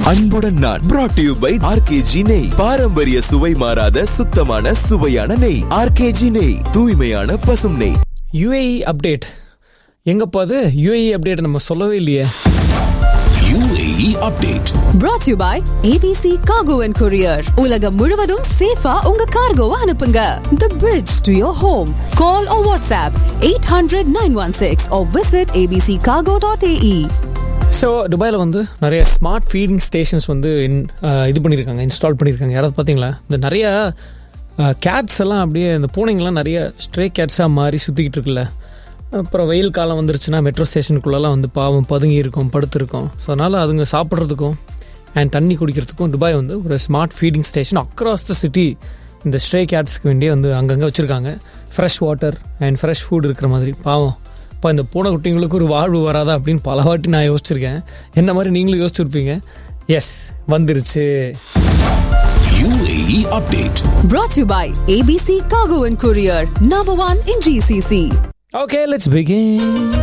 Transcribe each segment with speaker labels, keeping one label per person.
Speaker 1: அன்புடன் நான் brought to you by RKG நெய் பாரம்பரிய சுவை மாறாத சுத்தமான சுவையான நெய் ஆர்கேஜி நெய் தூய்மையான பசும் நெய்
Speaker 2: யுஏஇ அப்டேட் எங்கப்பா அது யுஏஇ அப்டேட் நம்ம சொல்லவே இல்லையே
Speaker 1: UAE update
Speaker 3: brought to you by ABC Cargo and Courier. உலகம் முழுவதும் சேஃபா உங்க கார்கோவை அனுப்புங்க. The bridge to your home. Call or WhatsApp 800-916 or visit abccargo.ae.
Speaker 2: So துபாயில் வந்து நிறைய ஸ்மார்ட் ஃபீடிங் ஸ்டேஷன்ஸ் வந்து in- அஹ், இது பண்ணியிருக்காங்க இன்ஸ்டால் பண்ணியிருக்காங்க யாராவது பார்த்தீங்களா இந்த நிறைய கேட்ஸ் எல்லாம் அப்படியே இந்த பூனைங்கெல்லாம் நிறைய ஸ்ட்ரே கேட்ஸாக மாறி சுற்றிக்கிட்டு இருக்குல்ல அப்புறம் வெயில் காலம் வந்துருச்சுன்னா மெட்ரோ ஸ்டேஷனுக்குள்ளெல்லாம் வந்து பாவம் பதுங்கி இருக்கும் படுத்திருக்கும் ஸோ அதனால் அதுங்க சாப்பிட்றதுக்கும் அண்ட் தண்ணி குடிக்கிறதுக்கும் துபாய் வந்து ஒரு smart feeding station across the city இந்த ஸ்ட்ரே கேட்ஸ்க்கு வேண்டிய வந்து அங்கங்கே வச்சுருக்காங்க fresh water and fresh food இருக்கிற மாதிரி பாவம் இப்போ இந்த பூனை குட்டிங்களுக்கு ஒரு வாழ்வு வராதா அப்படின்னு பல வாட்டி நான் யோசிச்சிருக்கேன் என்ன மாதிரி நீங்களும் யோசிச்சிருப்பீங்க எஸ் வந்துருச்சு
Speaker 1: UAE update
Speaker 3: Brought to you by ABC Cargo and Courier. Number one in GCC.
Speaker 2: Okay let's begin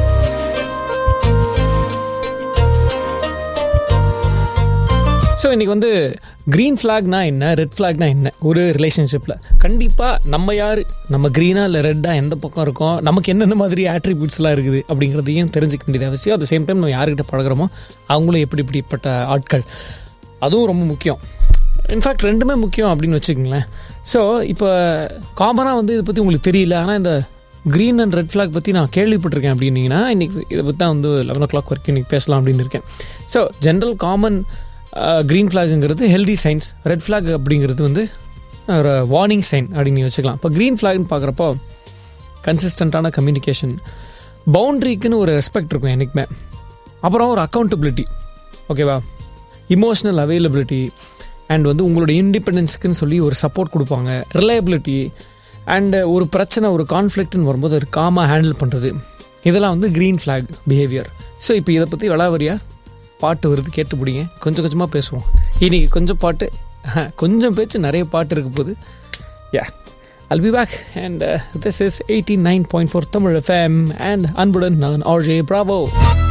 Speaker 2: so இன்னைக்கு வந்து க்ரீன் ஃப்ளாக்னா என்ன ரெட் ஃப்ளாக்னா என்ன ஒரு ரிலேஷன்ஷிப்பில் கண்டிப்பாக நம்ம யார் நம்ம க்ரீனா இல்லை ரெட்டாக எந்த பக்கம் இருக்கோம் நமக்கு என்னென்ன மாதிரி ஆட்ரிபியூட்ஸ்லாம் இருக்குது அப்படிங்கிறதையும் தெரிஞ்சுக்க வேண்டியது அவசியம் அட் சேம் டைம் நம்ம யார்கிட்ட பழகுறோமோ அவங்களும் எப்படி இப்படிப்பட்ட ஆட்கள் அதுவும் ரொம்ப முக்கியம் இன்ஃபேக்ட் ரெண்டுமே முக்கியம் அப்படின்னு வச்சுக்கோங்களேன் ஸோ இப்போ காமனாக வந்து இதை பற்றி உங்களுக்கு தெரியல ஆனால் இந்த க்ரீன் அண்ட் ரெட் ஃப்ளாக் பற்றி நான் கேள்விப்பட்டிருக்கேன் அப்படின்னீங்கன்னா இன்றைக்கி இதை பற்றி தான் வந்து லெவன் ஓ கிளாக் வரைக்கும் இன்றைக்கி பேசலாம் அப்படின்னு இருக்கேன் ஸோ ஜென்ரல் காமன் க்ரீன் ஃப்ளாகுங்கிறது ஹெல்தி சைன்ஸ் ரெட் ஃப்ளாக் அப்படிங்கிறது வந்து ஒரு வார்னிங் சைன் அப்படின்னு வச்சுக்கலாம் இப்போ க்ரீன் ஃப்ளாக்னு பார்க்குறப்போ கன்சிஸ்டண்ட்டான கம்யூனிகேஷன் பவுண்ட்ரிக்குன்னு ஒரு ரெஸ்பெக்ட் இருக்கும் என்றைக்குமே அப்புறம் ஒரு அக்கௌண்டபிலிட்டி ஓகேவா இமோஷனல் அவைலபிலிட்டி அண்ட் வந்து உங்களோட இண்டிபெண்டன்ஸுக்குன்னு சொல்லி ஒரு சப்போர்ட் கொடுப்பாங்க ரிலையபிலிட்டி அண்டு ஒரு பிரச்சனை ஒரு கான்ஃப்ளிக்ட்னு வரும்போது ஒரு காமாக ஹேண்டில் பண்ணுறது இதெல்லாம் வந்து க்ரீன் ஃப்ளாக் பிஹேவியர் ஸோ இப்போ இதை பற்றி விளாவரியா பாட்டு வருது கேட்டு பிடிங்க கொஞ்சம் கொஞ்சமாக பேசுவோம் இன்னைக்கு கொஞ்சம் பாட்டு கொஞ்சம் பேச்சு நிறைய பாட்டு இருக்க போகுது யா I'll be back and uh, this is 89.4 Tamil FM and அன்புடன் நான் RJ Bravo